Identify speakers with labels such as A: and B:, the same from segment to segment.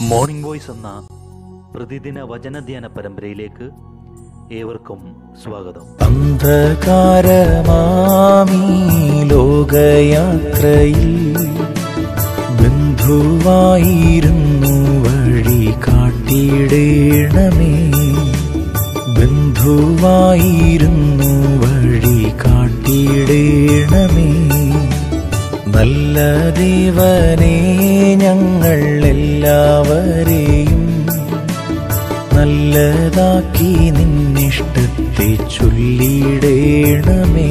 A: morning voice എന്ന പ്രതിദിന വചനധ്യാന പരമ്പരയിലേക്ക് ഏവർക്കും സ്വാഗതം
B: അന്ധകാരമാമീ ലോകയാത്രയിൽ ബന്ധുവായിരുന്നു വഴി കാട്ടിയിടേണമേ ബന്ധുവായിരുന്നു വഴി കാട്ടിയിടേണമേ നല്ല ദേവനെ ഞങ്ങൾ എല്ലാവരെയും നല്ലതാക്കി നിന്നിഷ്ടത്തെ ചൊല്ലിടേണമേ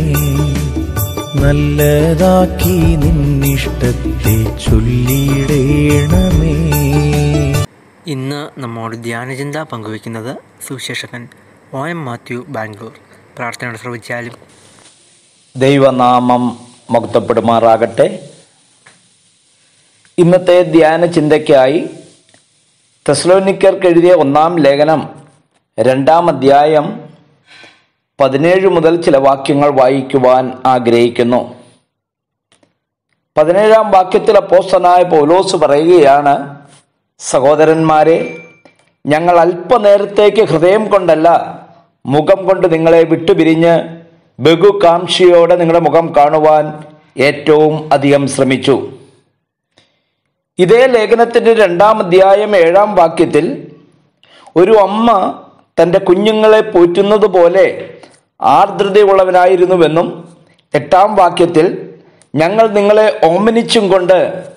B: നല്ലതാക്കി നിന്നിഷ്ടത്തെ ചൊല്ലിടേണമേ
C: ഇന്ന് നമ്മോട് ധ്യാനചിന്ത പങ്കുവയ്ക്കുന്നത് സുവിശേഷകൻ ഒ എം മാത്യു ബാംഗ്ലൂർ പ്രാർത്ഥനയോട് ശ്രവിച്ചാലും
D: ദൈവനാമം മഹത്വപ്പെടുമാറാകട്ടെ ഇന്നത്തെ ധ്യാന ചിന്തയ്ക്കായി തെസ്ലോനിക്കർക്ക് എഴുതിയ ഒന്നാം ലേഖനം രണ്ടാം അധ്യായം പതിനേഴ് മുതൽ ചില വാക്യങ്ങൾ വായിക്കുവാൻ ആഗ്രഹിക്കുന്നു പതിനേഴാം വാക്യത്തിൽ അപ്പോസ്തനായ പൗലോസ് പറയുകയാണ് സഹോദരന്മാരെ ഞങ്ങൾ അല്പനേരത്തേക്ക് ഹൃദയം കൊണ്ടല്ല മുഖം കൊണ്ട് നിങ്ങളെ വിട്ടുപിരിഞ്ഞ് ബഹുകാംക്ഷയോടെ നിങ്ങളുടെ മുഖം കാണുവാൻ ഏറ്റവും അധികം ശ്രമിച്ചു ഇതേ ലേഖനത്തിന്റെ രണ്ടാം അധ്യായം ഏഴാം വാക്യത്തിൽ ഒരു അമ്മ തൻ്റെ കുഞ്ഞുങ്ങളെ പോറ്റുന്നത് പോലെ ആർദ്രതയുള്ളവനായിരുന്നുവെന്നും എട്ടാം വാക്യത്തിൽ ഞങ്ങൾ നിങ്ങളെ ഓമനിച്ചും കൊണ്ട്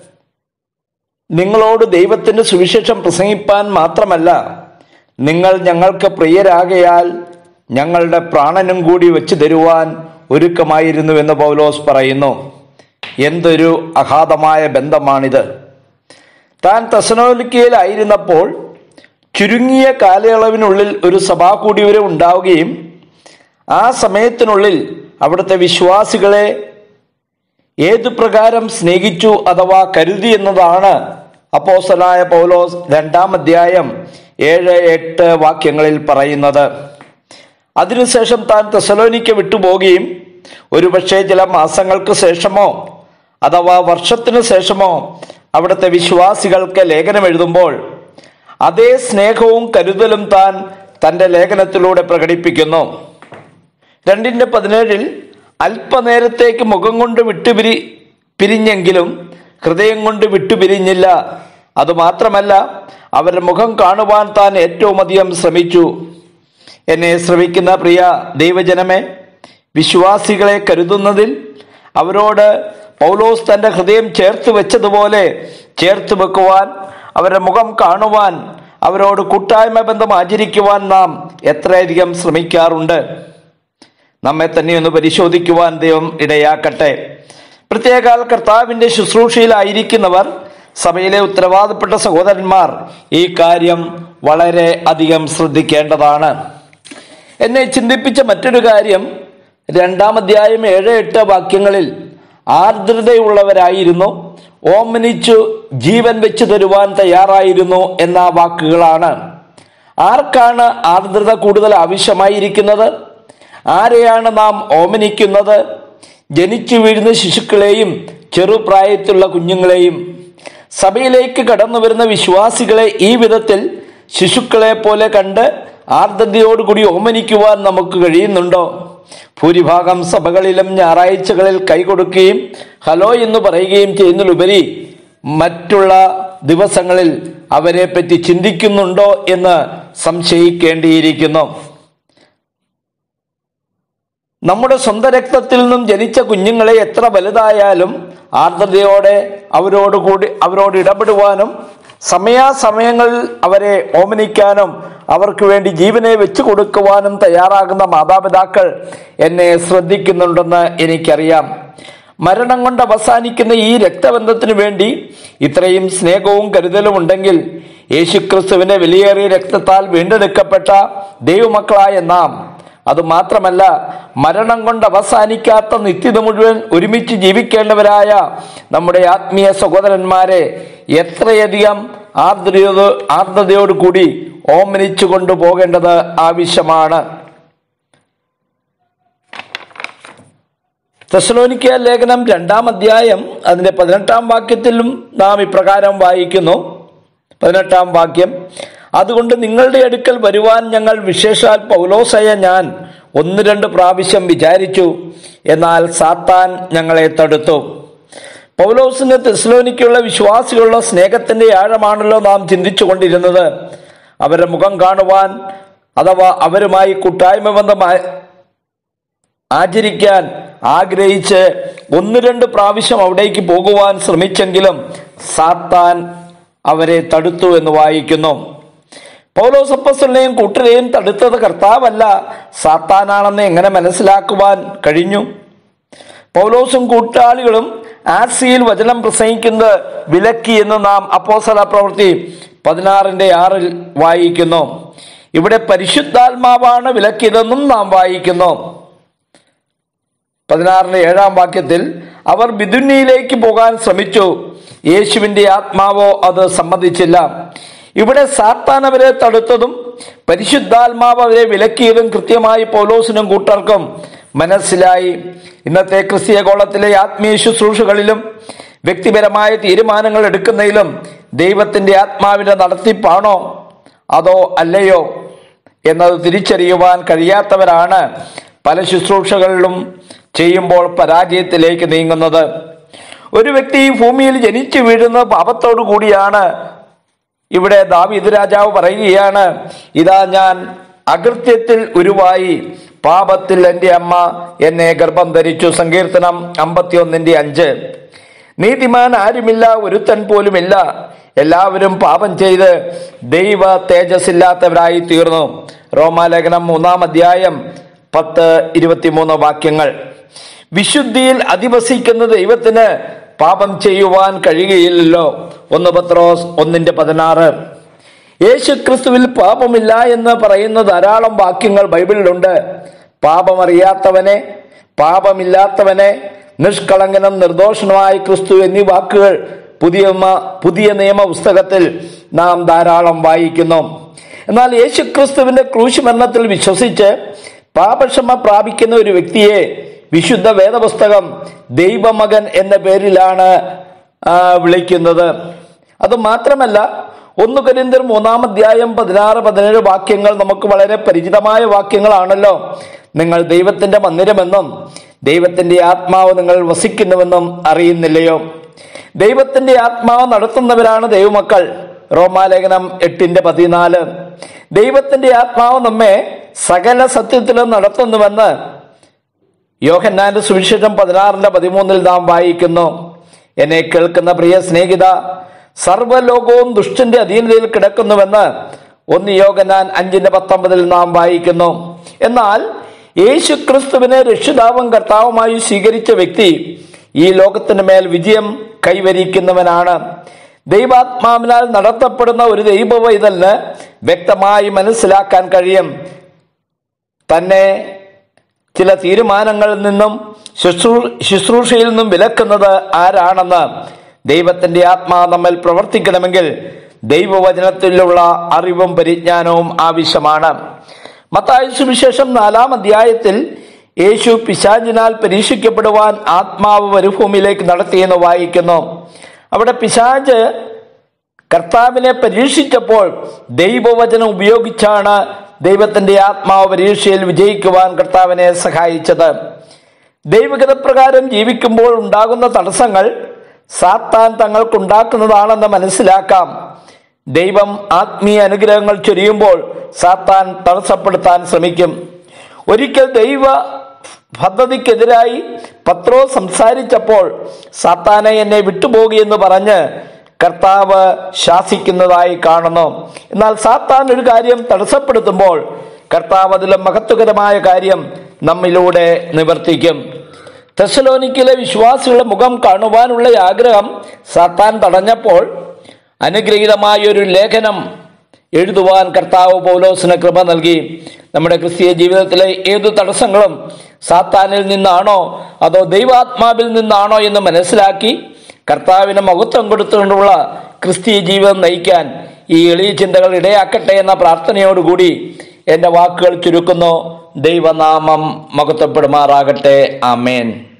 D: നിങ്ങളോട് ദൈവത്തിന്റെ സുവിശേഷം പ്രസംഗിപ്പാൻ മാത്രമല്ല നിങ്ങൾ ഞങ്ങൾക്ക് പ്രിയരാകയാൽ ഞങ്ങളുടെ പ്രാണനും കൂടി വെച്ച് തരുവാൻ ഒരുക്കമായിരുന്നു എന്ന് പൗലോസ് പറയുന്നു എന്തൊരു അഗാധമായ ബന്ധമാണിത് താൻ തെസനോലിക്കയിലായിരുന്നപ്പോൾ ചുരുങ്ങിയ കാലയളവിനുള്ളിൽ ഒരു സഭാകൂടിവരെ ഉണ്ടാവുകയും ആ സമയത്തിനുള്ളിൽ അവിടുത്തെ വിശ്വാസികളെ ഏതു പ്രകാരം സ്നേഹിച്ചു അഥവാ കരുതി എന്നതാണ് അപ്പോസലായ പൗലോസ് രണ്ടാം അധ്യായം ഏഴ് എട്ട് വാക്യങ്ങളിൽ പറയുന്നത് അതിനുശേഷം താൻ തെസലോനിക്ക വിട്ടുപോകുകയും ഒരുപക്ഷെ ചില മാസങ്ങൾക്ക് ശേഷമോ അഥവാ വർഷത്തിനു ശേഷമോ അവിടുത്തെ വിശ്വാസികൾക്ക് ലേഖനം എഴുതുമ്പോൾ അതേ സ്നേഹവും കരുതലും താൻ തൻ്റെ ലേഖനത്തിലൂടെ പ്രകടിപ്പിക്കുന്നു രണ്ടിൻ്റെ പതിനേഴിൽ അല്പനേരത്തേക്ക് മുഖം കൊണ്ട് വിട്ടുപിരി പിരിഞ്ഞെങ്കിലും ഹൃദയം കൊണ്ട് വിട്ടുപിരിഞ്ഞില്ല അതുമാത്രമല്ല അവരുടെ മുഖം കാണുവാൻ താൻ ഏറ്റവും അധികം ശ്രമിച്ചു എന്നെ ശ്രമിക്കുന്ന പ്രിയ ദൈവജനമേ വിശ്വാസികളെ കരുതുന്നതിൽ അവരോട് പൗലോസ് തൻ്റെ ഹൃദയം ചേർത്ത് വെച്ചതുപോലെ ചേർത്ത് വെക്കുവാൻ അവരുടെ മുഖം കാണുവാൻ അവരോട് കൂട്ടായ്മ ബന്ധം ആചരിക്കുവാൻ നാം എത്രയധികം ശ്രമിക്കാറുണ്ട് നമ്മെ തന്നെ ഒന്ന് പരിശോധിക്കുവാൻ ദൈവം ഇടയാക്കട്ടെ പ്രത്യേകാൽ കർത്താവിന്റെ ശുശ്രൂഷയിലായിരിക്കുന്നവർ സഭയിലെ ഉത്തരവാദപ്പെട്ട സഹോദരന്മാർ ഈ കാര്യം വളരെ അധികം ശ്രദ്ധിക്കേണ്ടതാണ് എന്നെ ചിന്തിപ്പിച്ച മറ്റൊരു കാര്യം രണ്ടാം അധ്യായം ഏഴ് എട്ട് വാക്യങ്ങളിൽ ആർദ്രതയുള്ളവരായിരുന്നു ഓമനിച്ചു ജീവൻ വെച്ചു തരുവാൻ തയ്യാറായിരുന്നു എന്ന വാക്കുകളാണ് ആർക്കാണ് ആർദ്രത കൂടുതൽ ആവശ്യമായിരിക്കുന്നത് ആരെയാണ് നാം ഓമനിക്കുന്നത് ജനിച്ചു വീഴുന്ന ശിശുക്കളെയും ചെറുപ്രായത്തിലുള്ള കുഞ്ഞുങ്ങളെയും സഭയിലേക്ക് കടന്നു വരുന്ന വിശ്വാസികളെ ഈ വിധത്തിൽ ശിശുക്കളെ പോലെ കണ്ട് ആർദ്രതയോടുകൂടി ഓമനിക്കുവാൻ നമുക്ക് കഴിയുന്നുണ്ടോ ഭൂരിഭാഗം സഭകളിലും ഞായറാഴ്ചകളിൽ കൈകൊടുക്കുകയും ഹലോ എന്ന് പറയുകയും ചെയ്യുന്നതിലുപരി മറ്റുള്ള ദിവസങ്ങളിൽ അവരെ പറ്റി ചിന്തിക്കുന്നുണ്ടോ എന്ന് സംശയിക്കേണ്ടിയിരിക്കുന്നു നമ്മുടെ സ്വന്തം രക്തത്തിൽ നിന്നും ജനിച്ച കുഞ്ഞുങ്ങളെ എത്ര വലുതായാലും ആർദ്രതയോടെ അവരോട് കൂടി അവരോട് ഇടപെടുവാനും സമയാസമയങ്ങളിൽ അവരെ ഓമനിക്കാനും അവർക്ക് വേണ്ടി ജീവനെ വെച്ചു കൊടുക്കുവാനും തയ്യാറാകുന്ന മാതാപിതാക്കൾ എന്നെ ശ്രദ്ധിക്കുന്നുണ്ടെന്ന് എനിക്കറിയാം മരണം കൊണ്ട് അവസാനിക്കുന്ന ഈ രക്തബന്ധത്തിന് വേണ്ടി ഇത്രയും സ്നേഹവും കരുതലും ഉണ്ടെങ്കിൽ യേശുക്രിസ്തുവിന്റെ വിലയേറിയ രക്തത്താൽ വീണ്ടെടുക്കപ്പെട്ട ദൈവമക്കളായ നാം അതുമാത്രമല്ല മരണം കൊണ്ട് അവസാനിക്കാത്ത നിത്യത മുഴുവൻ ഒരുമിച്ച് ജീവിക്കേണ്ടവരായ നമ്മുടെ ആത്മീയ സഹോദരന്മാരെ എത്രയധികം ആർദ്രത ആർദ്രതയോട് കൂടി ഓമനിച്ചു കൊണ്ടുപോകേണ്ടത് ആവശ്യമാണ് തെസലോനിക്ക ലേഖനം രണ്ടാം അധ്യായം അതിന്റെ പതിനെട്ടാം വാക്യത്തിലും നാം ഇപ്രകാരം വായിക്കുന്നു പതിനെട്ടാം വാക്യം അതുകൊണ്ട് നിങ്ങളുടെ അടുക്കൽ വരുവാൻ ഞങ്ങൾ വിശേഷാൽ പൗലോസയ ഞാൻ ഒന്ന് രണ്ട് പ്രാവശ്യം വിചാരിച്ചു എന്നാൽ സാത്താൻ ഞങ്ങളെ തടുത്തു പൗലോസിന് തെസ്ലോനിക്കുള്ള വിശ്വാസികളുള്ള സ്നേഹത്തിന്റെ ആഴമാണല്ലോ നാം ചിന്തിച്ചു കൊണ്ടിരുന്നത് അവരുടെ മുഖം കാണുവാൻ അഥവാ അവരുമായി കൂട്ടായ്മ ബന്ധം ആ- ആചരിക്കാൻ ആഗ്രഹിച്ച് ഒന്ന് രണ്ട് പ്രാവശ്യം അവിടേക്ക് പോകുവാൻ ശ്രമിച്ചെങ്കിലും സാത്താൻ അവരെ തടുത്തു എന്ന് വായിക്കുന്നു പൗലോസ് അപ്പസ്തലനെയും കൂട്ടരെയും തടുത്തത് കർത്താവല്ല സാത്താനാണെന്ന് എങ്ങനെ മനസ്സിലാക്കുവാൻ കഴിഞ്ഞു പൗലോസും കൂട്ടാളികളും ആസിയിൽ വചനം പ്രസംഗിക്കുന്നത് വിലക്കി എന്ന് നാം അപ്പോസല പ്രവൃത്തി പതിനാറിന്റെ ആറിൽ വായിക്കുന്നു ഇവിടെ പരിശുദ്ധാത്മാവാണ് വിലക്കിയതെന്നും നാം വായിക്കുന്നു പതിനാറിന്റെ ഏഴാം വാക്യത്തിൽ അവർ ബിദുന്നിയിലേക്ക് പോകാൻ ശ്രമിച്ചു യേശുവിന്റെ ആത്മാവോ അത് സമ്മതിച്ചില്ല ഇവിടെ സാത്താൻ അവരെ തടുത്തതും പരിശുദ്ധാത്മാവ് അവരെ വിലക്കിയതും കൃത്യമായി പൗലോസിനും കൂട്ടർക്കും മനസ്സിലായി ഇന്നത്തെ ക്രിസ്തീയ ഗോളത്തിലെ ആത്മീയ ശുശ്രൂഷകളിലും വ്യക്തിപരമായ തീരുമാനങ്ങൾ എടുക്കുന്നതിലും ദൈവത്തിന്റെ ആത്മാവിന്റെ നടത്തിപ്പാണോ അതോ അല്ലയോ എന്നത് തിരിച്ചറിയുവാൻ കഴിയാത്തവരാണ് പല ശുശ്രൂഷകളിലും ചെയ്യുമ്പോൾ പരാജയത്തിലേക്ക് നീങ്ങുന്നത് ഒരു വ്യക്തി ഈ ഭൂമിയിൽ ജനിച്ചു വീഴുന്നത് പാപത്തോടു കൂടിയാണ് ഇവിടെ ദാവീദ് രാജാവ് പറയുകയാണ് ഇതാ ഞാൻ അകൃത്യത്തിൽ ഉരുവായി പാപത്തിൽ എൻ്റെ അമ്മ എന്നെ ഗർഭം ധരിച്ചു സങ്കീർത്തനം അമ്പത്തിയൊന്നിന്റെ അഞ്ച് നീതിമാൻ ആരുമില്ല ഒരുത്തൻ പോലുമില്ല എല്ലാവരും പാപം ചെയ്ത് ദൈവ തേജസ്സില്ലാത്തവരായി തീർന്നു റോമാലേഖനം മൂന്നാം അധ്യായം പത്ത് ഇരുപത്തിമൂന്ന് വാക്യങ്ങൾ വിശുദ്ധിയിൽ അധിവസിക്കുന്ന ദൈവത്തിന് പാപം ചെയ്യുവാൻ കഴിയുകയില്ലല്ലോ ഒന്ന് പത്രോസ് ഒന്നിന്റെ പതിനാറ് യേശു ക്രിസ്തുവിൽ പാപമില്ല എന്ന് പറയുന്ന ധാരാളം വാക്യങ്ങൾ ബൈബിളിലുണ്ട് പാപമറിയാത്തവനെ പാപമില്ലാത്തവനെ നിഷ്കളങ്കനം നിർദോഷണമായ ക്രിസ്തു എന്നീ വാക്കുകൾ പുതിയ മ- പുതിയ നിയമ പുസ്തകത്തിൽ നാം ധാരാളം വായിക്കുന്നു എന്നാൽ യേശു ക്രിസ്തുവിന്റെ ക്രൂശ് മരണത്തിൽ വിശ്വസിച്ച് പാപക്ഷമ പ്രാപിക്കുന്ന ഒരു വ്യക്തിയെ വിശുദ്ധ വേദപുസ്തകം ദൈവമകൻ എന്ന പേരിലാണ് ആ, വിളിക്കുന്നത് അത് മാത്രമല്ല ഒന്ന് കരിന്തർ മൂന്നാം അധ്യായം പതിനാറ് പതിനേഴ് വാക്യങ്ങൾ നമുക്ക് വളരെ പരിചിതമായ വാക്യങ്ങളാണല്ലോ നിങ്ങൾ ദൈവത്തിന്റെ മന്ദിരമെന്നും ദൈവത്തിന്റെ ആത്മാവ് നിങ്ങൾ വസിക്കുന്നുവെന്നും അറിയുന്നില്ലയോ ദൈവത്തിന്റെ ആത്മാവ് നടത്തുന്നവരാണ് ദൈവമക്കൾ റോമാലേഖനം എട്ടിന്റെ പതിനാല് ദൈവത്തിന്റെ ആത്മാവ് നമ്മെ സകല സത്യത്തിലും നടത്തുന്നുവെന്ന് യോഹന്നാന്റെ സുവിശേഷം പതിനാറിന്റെ പതിമൂന്നിൽ നാം വായിക്കുന്നു എന്നെ കേൾക്കുന്ന പ്രിയ സ്നേഹിത സർവ്വലോകവും ദുഷ്ടന്റെ അധീനതയിൽ കിടക്കുന്നുവെന്ന് ഒന്ന് യോഹന്നാൻ അഞ്ചിന്റെ പത്തൊമ്പതിൽ നാം വായിക്കുന്നു എന്നാൽ യേശു ക്രിസ്തുവിനെ രക്ഷിതാവും കർത്താവുമായി സ്വീകരിച്ച വ്യക്തി ഈ ലോകത്തിന് മേൽ വിജയം കൈവരിക്കുന്നവനാണ് ദൈവാത്മാവിനാൽ നടത്തപ്പെടുന്ന ഒരു ദൈവവൈതലിന് വ്യക്തമായി മനസ്സിലാക്കാൻ കഴിയും തന്നെ ചില തീരുമാനങ്ങളിൽ നിന്നും ശുശ്രൂ ശുശ്രൂഷയിൽ നിന്നും വിലക്കുന്നത് ആരാണെന്ന് ദൈവത്തിന്റെ ആത്മാ നമ്മിൽ പ്രവർത്തിക്കണമെങ്കിൽ ദൈവവചനത്തിലുള്ള അറിവും പരിജ്ഞാനവും ആവശ്യമാണ് മത്തായ സുവിശേഷം നാലാം അധ്യായത്തിൽ യേശു പിശാചിനാൽ പരീക്ഷിക്കപ്പെടുവാൻ ആത്മാവ് മരുഭൂമിയിലേക്ക് നടത്തിയെന്ന് വായിക്കുന്നു അവിടെ പിശാജ് കർത്താവിനെ പരീക്ഷിച്ചപ്പോൾ ദൈവവചനം ഉപയോഗിച്ചാണ് ദൈവത്തിന്റെ ആത്മാവ് പരീക്ഷയിൽ വിജയിക്കുവാൻ കർത്താവിനെ സഹായിച്ചത് ദൈവഗതപ്രകാരം ജീവിക്കുമ്പോൾ ഉണ്ടാകുന്ന തടസ്സങ്ങൾ സാത്താൻ തങ്ങൾക്കുണ്ടാക്കുന്നതാണെന്ന് മനസ്സിലാക്കാം ദൈവം ആത്മീയ അനുഗ്രഹങ്ങൾ ചൊരിയുമ്പോൾ സാത്താൻ തടസ്സപ്പെടുത്താൻ ശ്രമിക്കും ഒരിക്കൽ ദൈവ പദ്ധതിക്കെതിരായി പത്രോ സംസാരിച്ചപ്പോൾ സാത്താനെ എന്നെ വിട്ടുപോകുമെന്ന് പറഞ്ഞ് കർത്താവ് ശാസിക്കുന്നതായി കാണുന്നു എന്നാൽ സാത്താൻ ഒരു കാര്യം തടസ്സപ്പെടുത്തുമ്പോൾ കർത്താവ് അതിലെ മഹത്വകരമായ കാര്യം നമ്മിലൂടെ നിവർത്തിക്കും തെസലോനിക്കിലെ വിശ്വാസികളുടെ മുഖം കാണുവാനുള്ള ആഗ്രഹം സാത്താൻ തടഞ്ഞപ്പോൾ അനുഗ്രഹീതമായ ഒരു ലേഖനം എഴുതുവാൻ കർത്താവ് പൗലോസിന് കൃപ നൽകി നമ്മുടെ ക്രിസ്തീയ ജീവിതത്തിലെ ഏതു തടസ്സങ്ങളും സാത്താനിൽ നിന്നാണോ അതോ ദൈവാത്മാവിൽ നിന്നാണോ എന്ന് മനസ്സിലാക്കി കർത്താവിന് മഹത്വം കൊടുത്തുകൊണ്ടുള്ള ക്രിസ്തീയ ജീവിതം നയിക്കാൻ ഈ എളിയ ചിന്തകൾ ഇടയാക്കട്ടെ എന്ന പ്രാർത്ഥനയോടുകൂടി എൻ്റെ വാക്കുകൾ ചുരുക്കുന്നു ദൈവനാമം മഹത്വപ്പെടുമാറാകട്ടെ ആമേൻ